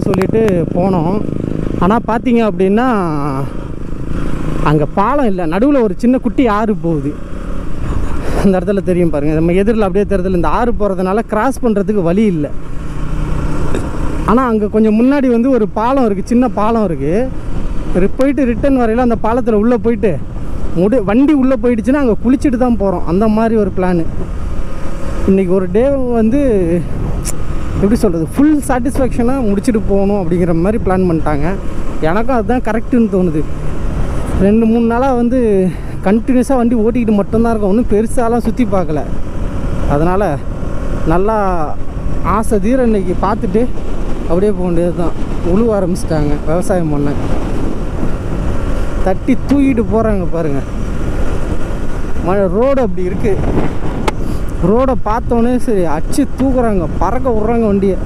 சொல்லிட்டு போனோம் ஆனால் பார்த்தீங்க அப்படின்னா அங்கே பாலம் இல்லை நடுவில் ஒரு சின்ன குட்டி ஆறு போகுது அந்த இடத்துல தெரியும் பாருங்கள் நம்ம எதிரில் அப்படியே தெரிதல் இந்த ஆறு போகிறதுனால கிராஸ் பண்ணுறதுக்கு வழி இல்லை ஆனால் அங்கே கொஞ்சம் முன்னாடி வந்து ஒரு பாலம் இருக்குது சின்ன பாலம் இருக்குது போயிட்டு ரிட்டர்ன் வரையில் அந்த பாலத்தில் உள்ளே போயிட்டு முடி வண்டி உள்ளே போயிடுச்சுன்னா அங்கே குளிச்சுட்டு தான் போகிறோம் அந்த மாதிரி ஒரு பிளானு இன்றைக்கி ஒரு டே வந்து எப்படி சொல்கிறது ஃபுல் சாட்டிஸ்ஃபேக்ஷனாக முடிச்சுட்டு போகணும் அப்படிங்கிற மாதிரி பிளான் பண்ணிட்டாங்க எனக்கும் அதுதான் கரெக்டுன்னு தோணுது ரெண்டு மூணு நாளாக வந்து கண்டினியூஸாக வண்டி ஓட்டிக்கிட்டு மட்டும்தான் இருக்கும் ஒன்றும் பெருசாலாம் சுற்றி பார்க்கல அதனால் நல்லா ஆசை தீர இன்னைக்கு பார்த்துட்டு அப்படியே போக வேண்டியது தான் உழுவ ஆரம்பிச்சிட்டாங்க விவசாயம் பண்ண தட்டி தூக்கிட்டு போகிறாங்க பாருங்கள் மழை ரோடு அப்படி இருக்குது ரோடை பார்த்தோன்னே சரி அச்சு தூக்குறாங்க பறக்க விட்றாங்க வண்டியை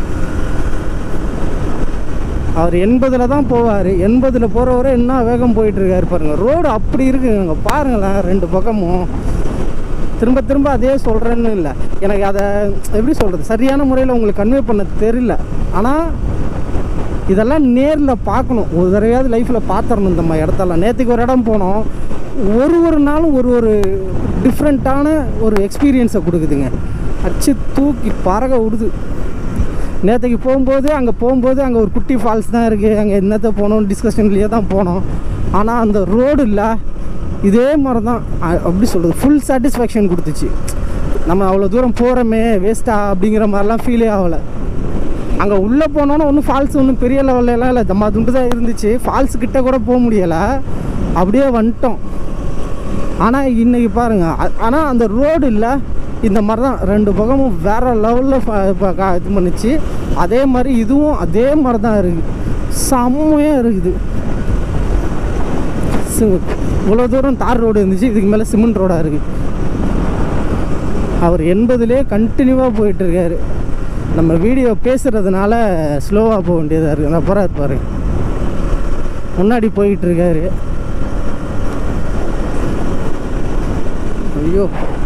அவர் எண்பதில் தான் போவார் எண்பதில் போகிறவரை என்ன வேகம் போயிட்டுருக்காரு பாருங்கள் ரோடு அப்படி இருக்குங்க பாருங்களேன் ரெண்டு பக்கமும் திரும்ப திரும்ப அதே சொல்கிறேன்னு இல்லை எனக்கு அதை எப்படி சொல்கிறது சரியான முறையில் உங்களுக்கு கன்வே பண்ண தெரியல ஆனால் இதெல்லாம் நேரில் பார்க்கணும் ஒரு தடவையாவது லைஃப்பில் பார்த்துடணும் இந்த மாதிரி இடத்தெல்லாம் நேற்றுக்கு ஒரு இடம் போனோம் ஒரு ஒரு நாளும் ஒரு ஒரு டிஃப்ரெண்ட்டான ஒரு எக்ஸ்பீரியன்ஸை கொடுக்குதுங்க அச்சு தூக்கி பறக விடுது நேற்றுக்கு போகும்போது அங்கே போகும்போது அங்கே ஒரு குட்டி ஃபால்ஸ் தான் இருக்குது அங்கே என்னத்தை போனோம் டிஸ்கஷன்லேயே தான் போனோம் ஆனால் அந்த ரோடு இல்லை இதே மாதிரி தான் அ- எப்படி சொல்கிறது ஃபுல் சாட்டிஸ்ஃபேக்ஷன் கொடுத்துச்சு நம்ம அவ்வளோ தூரம் போகிறோமே வேஸ்ட்டா அப்படிங்கிற மாதிரிலாம் ஃபீலே ஆகலை அங்கே உள்ளே போனோன்னா ஒன்றும் ஃபால்ஸ் ஒன்றும் பெரிய லெவல்லாம் இல்லை தம்மா துண்டு தான் இருந்துச்சு ஃபால்ஸ் கிட்ட கூட போக முடியலை அப்படியே வந்துட்டோம் ஆனால் இன்னைக்கு பாருங்கள் ஆனால் அந்த ரோடு இல்லை இந்த மாதிரி தான் ரெண்டு பக்கமும் வேறு லெவலில் இது பண்ணுச்சு அதே மாதிரி இதுவும் அதே மாதிரி தான் இருக்குது செம்மையாக இருக்குது இவ்வளோ தூரம் தார் ரோடு இருந்துச்சு இதுக்கு மேலே சிமெண்ட் ரோடாக இருக்குது அவர் எண்பதுலேயே கண்டினியூவாக போயிட்டுருக்காரு நம்ம வீடியோ பேசுகிறதுனால ஸ்லோவாக போக வேண்டியதாக இருக்குது நான் போகிறாரு பாரு முன்னாடி போயிட்டுருக்காரு ஐயோ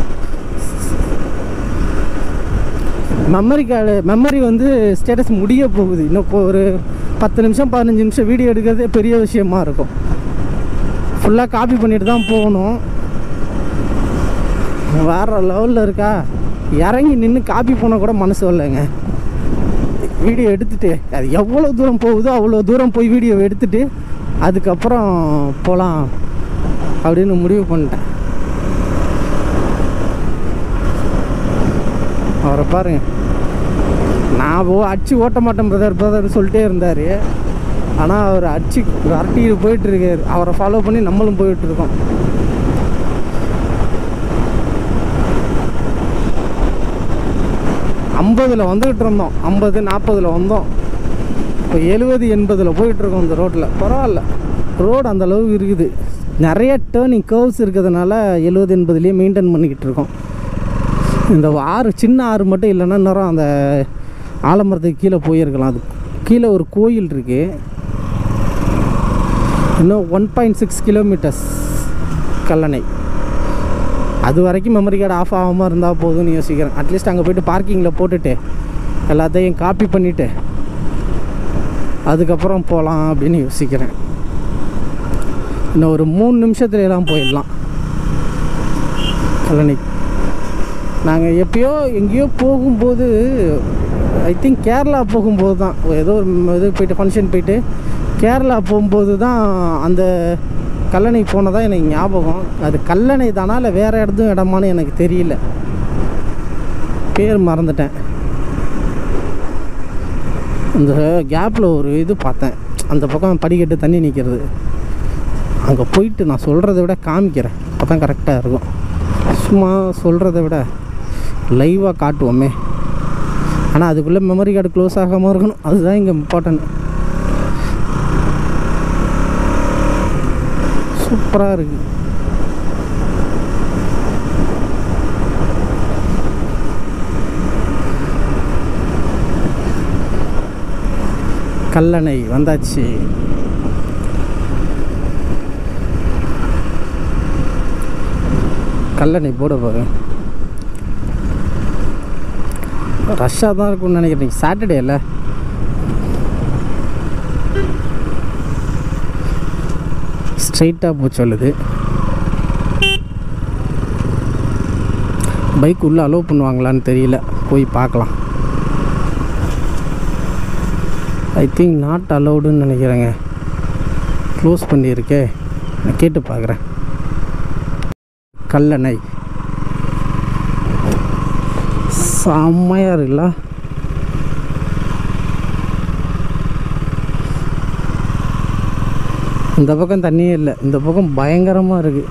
மெமரி கார்டு மெமரி வந்து ஸ்டேட்டஸ் முடிய போகுது இன்னும் இப்போ ஒரு பத்து நிமிஷம் பதினஞ்சு நிமிஷம் வீடியோ எடுக்கிறதே பெரிய விஷயமா இருக்கும் ஃபுல்லாக காப்பி பண்ணிட்டு தான் போகணும் வேற லெவலில் இருக்கா இறங்கி நின்று காப்பி பண்ண கூட மனசு வரலைங்க வீடியோ எடுத்துட்டு அது எவ்வளோ தூரம் போகுதோ அவ்வளோ தூரம் போய் வீடியோ எடுத்துட்டு அதுக்கப்புறம் போகலாம் அப்படின்னு முடிவு பண்ணிட்டேன் அவரை பாருங்க நான் ஓ அடிச்சு ஓட்ட மாட்டேன் பிரதர் பிரதர்னு சொல்லிட்டே இருந்தார் ஆனால் அவர் அடிச்சு அரட்டிட்டு போயிட்டு இருக்காரு அவரை ஃபாலோ பண்ணி நம்மளும் போயிட்டு இருக்கோம் ஐம்பதில் வந்துக்கிட்டு இருந்தோம் ஐம்பது நாற்பதில் வந்தோம் இப்போ எழுபது எண்பதில் போயிட்டுருக்கோம் இந்த ரோட்டில் பரவாயில்ல ரோடு அந்த அளவுக்கு இருக்குது நிறைய டேர்னிங் கர்வ்ஸ் இருக்கிறதுனால எழுபது எண்பதுலேயே மெயின்டைன் பண்ணிக்கிட்டு இருக்கோம் இந்த ஆறு சின்ன ஆறு மட்டும் இல்லைன்னா இன்னும் அந்த ஆலமரத்துக்கு கீழே போயிருக்கலாம் அது கீழே ஒரு கோயில் இருக்குது இன்னும் one point six kilometres Kallanai அது வரைக்கும் மெமரி கார்டு ஆஃப் ஆகாமல் இருந்தால் போதும்னு யோசிக்கிறேன் அட்லீஸ்ட் அங்கே போயிட்டு பார்க்கிங்கில் போட்டுட்டு எல்லாத்தையும் காப்பி பண்ணிவிட்டு அதுக்கப்புறம் போகலாம் அப்படின்னு யோசிக்கிறேன் இன்னும் ஒரு மூணு நிமிஷத்துல எல்லாம் போயிடலாம் கல்லணை நாங்கள் எப்பயோ எங்கேயோ போகும்போது ஐ திங்க் கேரளா போகும்போது தான் ஏதோ ஒரு இது போயிட்டு ஃபங்க்ஷன் போயிட்டு கேரளா போகும்போது தான் அந்த கல்லணை போனதா எனக்கு ஞாபகம் அது கல்லணை தானா இல்லை வேறு இடத்தும் இடமான்னு எனக்கு தெரியல பேர் மறந்துட்டேன் அந்த கேப்பில் ஒரு இது பார்த்தேன் அந்த பக்கம் படிக்கட்டு தண்ணி நிற்கிறது அங்கே போயிட்டு நான் சொல்கிறத விட காமிக்கிறேன் அப்போ தான் கரெக்டாக இருக்கும் சும்மா சொல்கிறத விட லைவாக காட்டுவோமே ஆனால் அதுக்குள்ளே மெமரி கார்டு க்ளோஸ் ஆகாமல் இருக்கணும் அதுதான் இங்கே இம்பார்ட்டன்ட் சூப்பராக இருக்குது கல்லணை வந்தாச்சு கல்லணை போட பாரு ரஷ்ஷாக தான் இருக்கும்னு நினைக்கிறேன் சாட்டர்டே இல்லை ஸ்ட்ரைட்டாக போக சொல்லுது பைக் உள்ளே அலோவ் பண்ணுவாங்களான்னு தெரியல போய் பார்க்கலாம் ஐ திங்க் நாட் அலௌடுன்னு நினைக்கிறேங்க க்ளோஸ் பண்ணியிருக்கே நான் கேட்டு பார்க்குறேன் கல்லணை செம்மையாக இருக்குல்ல இந்த பக்கம் தண்ணியே இல்லை இந்த பக்கம் பயங்கரமாக இருக்குது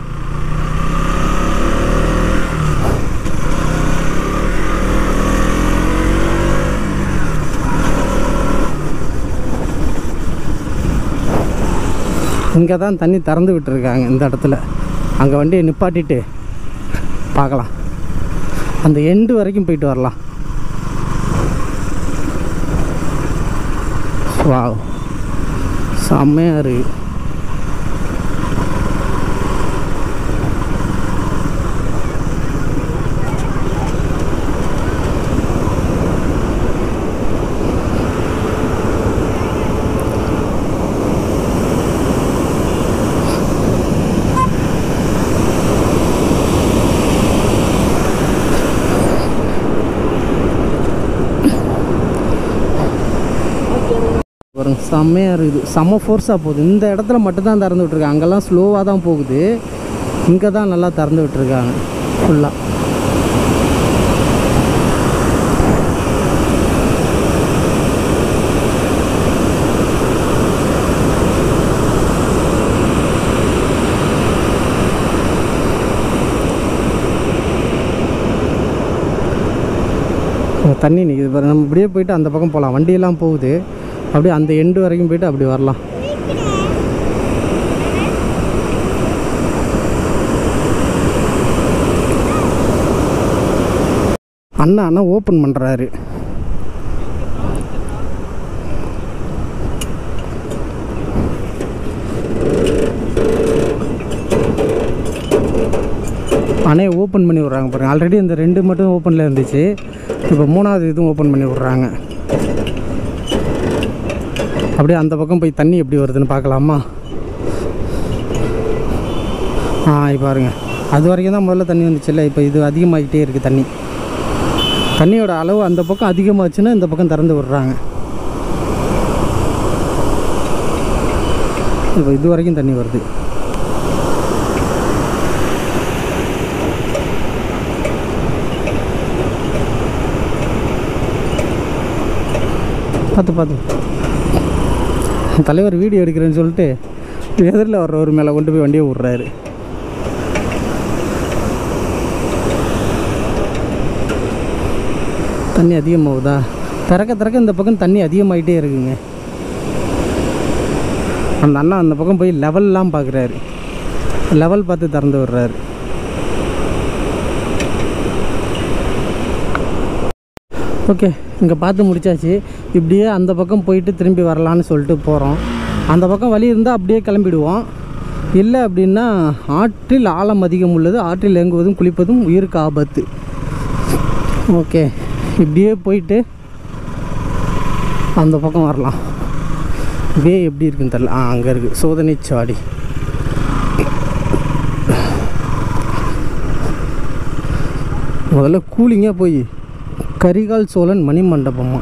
இங்கே தான் தண்ணி திறந்து விட்டுருக்காங்க இந்த இடத்துல அங்கே வண்டியை நிப்பாட்டிட்டு பார்க்கலாம் அந்த எண்டு வரைக்கும் போயிட்டு வரலாம் வாவ் செம்மையாக இருக்கு பாருங்க செம்மையாக இருக்குது செம்ம ஃபோர்ஸாக போகுது இந்த இடத்துல மட்டும்தான் திறந்து விட்ருக்காங்க அங்கெல்லாம் ஸ்லோவாக தான் போகுது இங்கே தான் நல்லா திறந்து விட்டுருக்காங்க ஃபுல்லாக தண்ணி நிற்குது பாரு நம்ம இப்படியே போயிட்டு அந்த பக்கம் போகலாம் வண்டியெல்லாம் போகுது அப்படியே அந்த எண்டு வரைக்கும் போயிட்டு அப்படி வரலாம் அண்ணா அண்ணா ஓப்பன் பண்ணுறாரு அணையை ஓப்பன் பண்ணி விட்றாங்க பாருங்க ஆல்ரெடி இந்த ரெண்டு மட்டும் ஓப்பனில் இருந்துச்சு இப்போ மூணாவது இதுவும் ஓப்பன் பண்ணி விட்றாங்க அப்படியே அந்த பக்கம் போய் தண்ணி எப்படி வருதுன்னு பார்க்கலாமா ஆ இப்போ பாருங்க அது வரைக்கும் தான் முதல்ல தண்ணி வந்துச்சுல்ல இப்போ இது அதிகமாகிட்டே இருக்குது தண்ணி தண்ணியோட அளவு அந்த பக்கம் அதிகமாச்சுன்னா இந்த பக்கம் திறந்து விடுறாங்க இப்போ இது வரைக்கும் தண்ணி வருது பார்த்து பார்த்து தலைவர் வீடியோ எடுக்கிறேன்னு சொல்லிட்டு எதிரில் வர்றவர் மேலே கொண்டு போய் வண்டியை விட்றாரு தண்ணி அதிகமாகுதா திறக்க திறக்க இந்த பக்கம் தண்ணி அதிகமாகிட்டே இருக்குங்க அந்த அண்ணா அந்த பக்கம் போய் லெவல்லாம் பார்க்குறாரு லெவல் பார்த்து திறந்து விடுறாரு ஓகே இங்கே பார்த்து முடிச்சாச்சு இப்படியே அந்த பக்கம் போயிட்டு திரும்பி வரலான்னு சொல்லிட்டு போகிறோம் அந்த பக்கம் வழி இருந்தால் அப்படியே கிளம்பிடுவோம் இல்லை அப்படின்னா ஆற்றில் ஆழம் அதிகம் உள்ளது ஆற்றில் இறங்குவதும் குளிப்பதும் உயிருக்கு ஆபத்து ஓகே இப்படியே போயிட்டு அந்த பக்கம் வரலாம் வே எப்படி இருக்குன்னு தெரில ஆ அங்கே இருக்குது சோதனைச்சாடி முதல்ல கூலிங்காக போய் கரிகால் சோழன் மணி மண்டபமா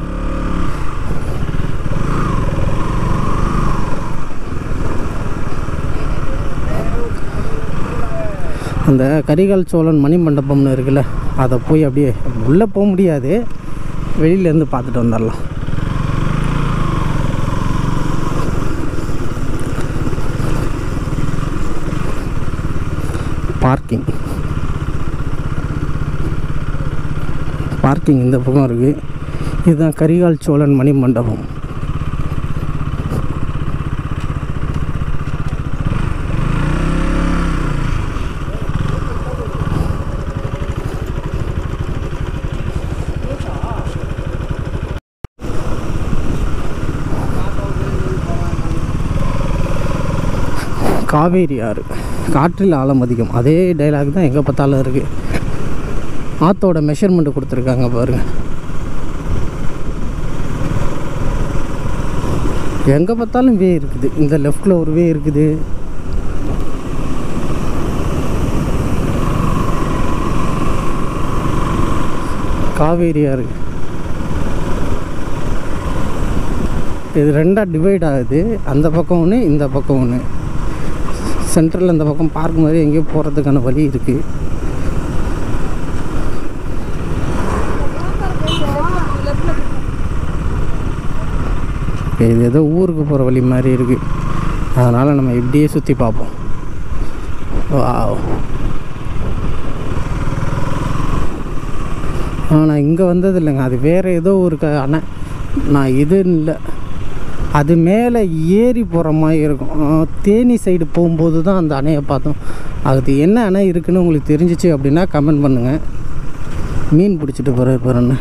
அந்த கரிகால் சோழன் மணி மண்டபம்னு இருக்குல்ல அதை போய் அப்படியே உள்ளே போக முடியாது வெளியிலேருந்து பார்த்துட்டு வந்துடலாம் பார்க்கிங் பார்க்கிங் இந்த பக்கம் இருக்குது இதுதான் கரிகால் சோழன் மணி மண்டபம் காவேரி ஆறு காற்றில் ஆழம் அதிகம் அதே டைலாக் தான் எங்கே பார்த்தாலும் இருக்குது ஆற்றோட மெஷர்மெண்ட் கொடுத்துருக்காங்க பாருங்க எங்கே பார்த்தாலும் வே இருக்குது இந்த லெஃப்டில் ஒரு வே இருக்குது காவேரி ஆறு இது ரெண்டாக டிவைட் ஆகுது அந்த பக்கம் ஒன்று இந்த பக்கம் ஒன்று சென்ட்ரலில் இந்த பக்கம் பார்க் மாதிரி எங்கேயோ போகிறதுக்கான வழி இருக்குது இது ஏதோ ஊருக்கு போகிற வழி மாதிரி இருக்குது அதனால் நம்ம இப்படியே சுற்றி பார்ப்போம் வாவ் ஆ நான் இங்கே வந்தது இல்லைங்க அது வேறு ஏதோ ஒரு க அணை நான் இது இல்லை அது மேலே ஏறி போகிற மாதிரி இருக்கும் ஆ, தேனி சைடு போகும்போது தான் அந்த அணையை பார்த்தோம் அது என்ன அணை இருக்குன்னு உங்களுக்கு தெரிஞ்சிச்சு அப்படின்னா கமெண்ட் பண்ணுங்கள் மீன் பிடிச்சிட்டு போகிற போகிறேன்னு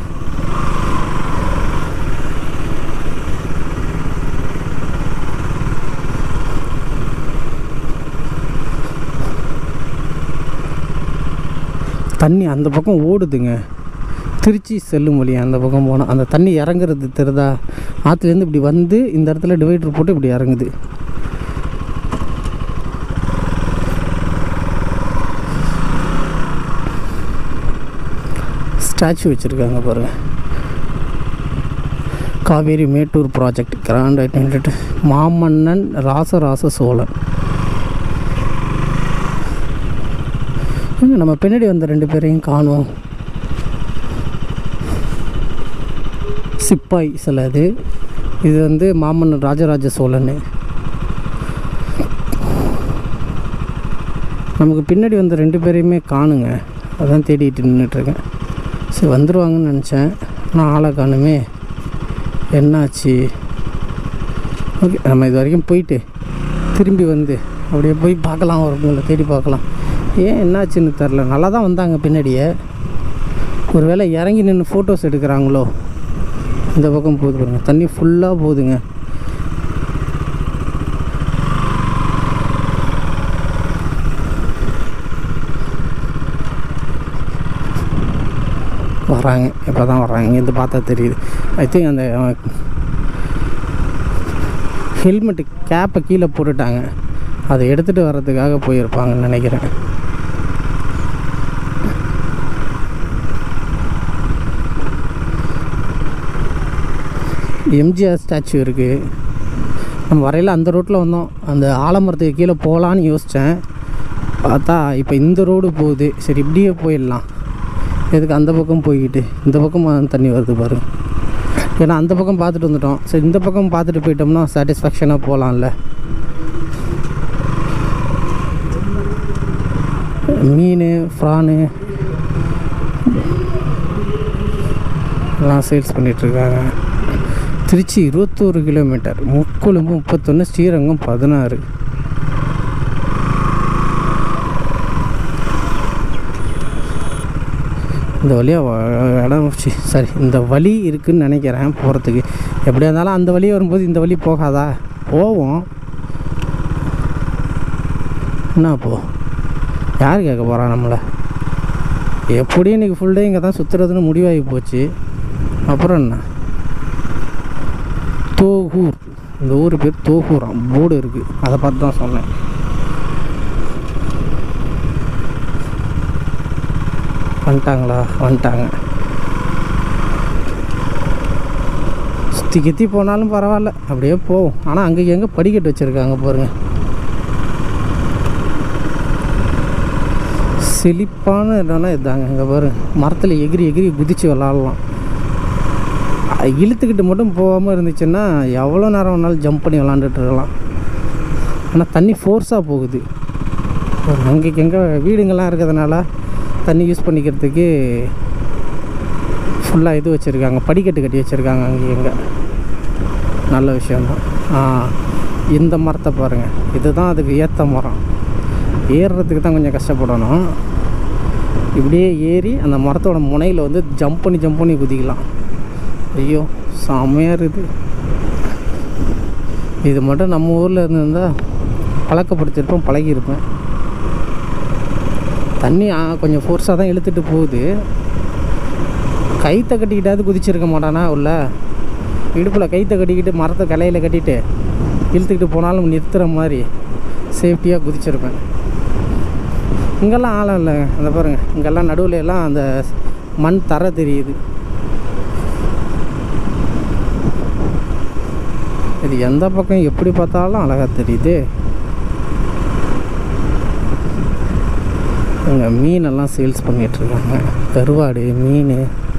தண்ணி அந்த பக்கம் ஓடுதுங்க திருச்சி செல்லும் வழி அந்த பக்கம் போனால் அந்த தண்ணி இறங்குறது தெரிதா ஆற்றுலேருந்து இப்படி வந்து இந்த இடத்துல டிவைடர் போட்டு இப்படி இறங்குது ஸ்டாச்சு வச்சுருக்காங்க பாருங்கள் Kaveri Mettur project grand identity மாமன்னன் ராசராச சோழன் ஏங்க, நம்ம பின்னாடி வந்த ரெண்டு பேரையும் காணோம் சிப்பாய் சில இது இது வந்து மாமன்னன் ராஜராஜ சோழன் நமக்கு பின்னாடி வந்த ரெண்டு பேரையுமே காணுங்க அதான் தேடிட்டு நின்றுட்டுருக்கேன் சரி வந்துடுவாங்கன்னு நினச்சேன் ஆனால் ஆளை காணுமே என்னாச்சு ஓகே நம்ம இது வரைக்கும் போயிட்டு திரும்பி வந்து அப்படியே போய் பார்க்கலாம் ஒருத்தங்களை தேடி பார்க்கலாம் ஏன் என்னாச்சுன்னு தெரில நல்லா தான் வந்தாங்க பின்னாடியே ஒருவேளை இறங்கி நின்று ஃபோட்டோஸ் எடுக்கிறாங்களோ இந்த பக்கம் போகுது பாருங்க தண்ணி ஃபுல்லாக போகுதுங்க வராங்க இப்போ தான் வர்றாங்க இங்கேருந்து பார்த்தா தெரியுது ஐ திங்க் அந்த ஹெல்மெட்டு கேப்பை கீழே போட்டுட்டாங்க அதை எடுத்துகிட்டு வர்றதுக்காக போயிருப்பாங்கன்னு நினைக்கிறேன் எம்ஜிஆர் ஸ்டாச்சு இருக்குது நம்ம வரையில் அந்த ரோட்டில் வந்தோம் அந்த ஆலமரத்துக்கு கீழே போகலான்னு யோசித்தேன் பார்த்தா இப்போ இந்த ரோடு போகுது சரி இப்படியே போயிடலாம் எதுக்கு அந்த பக்கம் போய்கிட்டு இந்த பக்கம் தண்ணி வருது பாருங்க ஏன்னா அந்த பக்கம் பார்த்துட்டு வந்துட்டோம் சரி இந்த பக்கம் பார்த்துட்டு போயிட்டோம்னா சாட்டிஸ்ஃபேக்ஷனாக போகலாம்ல மீன் ஃப்ரானு எல்லாம் சேல்ஸ் பண்ணிகிட்ருக்காங்க திருச்சி இருபத்தோரு கிலோமீட்டர் முக்கொழும்பு முப்பத்தொன்று ஸ்ரீரங்கம் பதினாறு இந்த வழியாக இடம் சி, சாரி இந்த வழி இருக்குன்னு நினைக்கிறேன் போகிறதுக்கு எப்படியா இருந்தாலும் அந்த வழி வரும்போது இந்த வழி போகாதா போவோம் என்ன போ யார் கேட்க போகிறா நம்மளை எப்படியும் இன்றைக்கி ஃபுல் டே இங்கே தான் சுற்றுறதுன்னு முடிவாகி போச்சு அப்புறம் என்ன தோகூர் இந்த ஊர் பேர் தோகூராம் போர்டு இருக்குது அதை பார்த்து தான் சொன்னேன் வந்துட்டாங்களா வந்துட்டாங்க சுற்றி கித்தி போனாலும் பரவாயில்ல அப்படியே போவோம் ஆனால் அங்கே எங்கே படிக்கட்டு வச்சுருக்காங்க பாருங்க செழிப்பான இடம்னா இதாங்க இங்கே பாருங்க மரத்தில் எகிரி எகிரி குதித்து விளாட்லாம் அ- இழுத்துக்கிட்டு மட்டும் போகாமல் இருந்துச்சுன்னா எவ்வளோ நேரம் வேணாலும் ஜம்ப் பண்ணி விளாண்டுட்டு இருக்கலாம் ஆனால் தண்ணி ஃபோர்ஸாக போகுது அங்கே எங்கே வீடுங்கள்லாம் இருக்கிறதுனால தண்ணி யூஸ் பண்ணிக்கிறதுக்கு ஃபுல்லாக இது வச்சுருக்காங்க படிக்கட்டு கட்டி வச்சுருக்காங்க அங்கே எங்கே நல்ல விஷயந்தான் ஆ இந்த மரத்தை பாருங்கள் இதுதான் அதுக்கு ஏற்ற மரம் ஏறுறதுக்கு தான் கொஞ்சம் கஷ்டப்படணும் இப்படியே ஏறி அந்த மரத்தோட முனையில் வந்து ஜம்ப் பண்ணி ஜம்ப் பண்ணி குதிக்கலாம் ஐயோ செம்மையாக இருக்குது இது மட்டும் நம்ம ஊரில் இருந்திருந்தால் பழக்கப்படுத்திருப்போம் பழகியிருப்பேன் தண்ணி ஆ, கொஞ்சம் ஃபோர்ஸாக தான் இழுத்துட்டு போகுது கைத்தை கட்டிக்கிட்டாவது குதிச்சிருக்க மாட்டானா உள்ள இடுப்பில் கைத்தை கட்டிக்கிட்டு மரத்தை கிளையில கட்டிட்டு இழுத்துக்கிட்டு போனாலும் நிறுத்துகிற மாதிரி சேஃப்டியாக குதிச்சிருப்பேன் இங்கெல்லாம் ஆழம் இல்லை அந்த பாருங்க இங்கெல்லாம் நடுவில் எல்லாம் அந்த மண் தர தெரியுது இது எந்த பக்கம் எப்படி பார்த்தாலும் அழகாக தெரியுது இங்கே மீனெல்லாம் சேல்ஸ் பண்ணிகிட்ருக்காங்க கருவாடு மீன்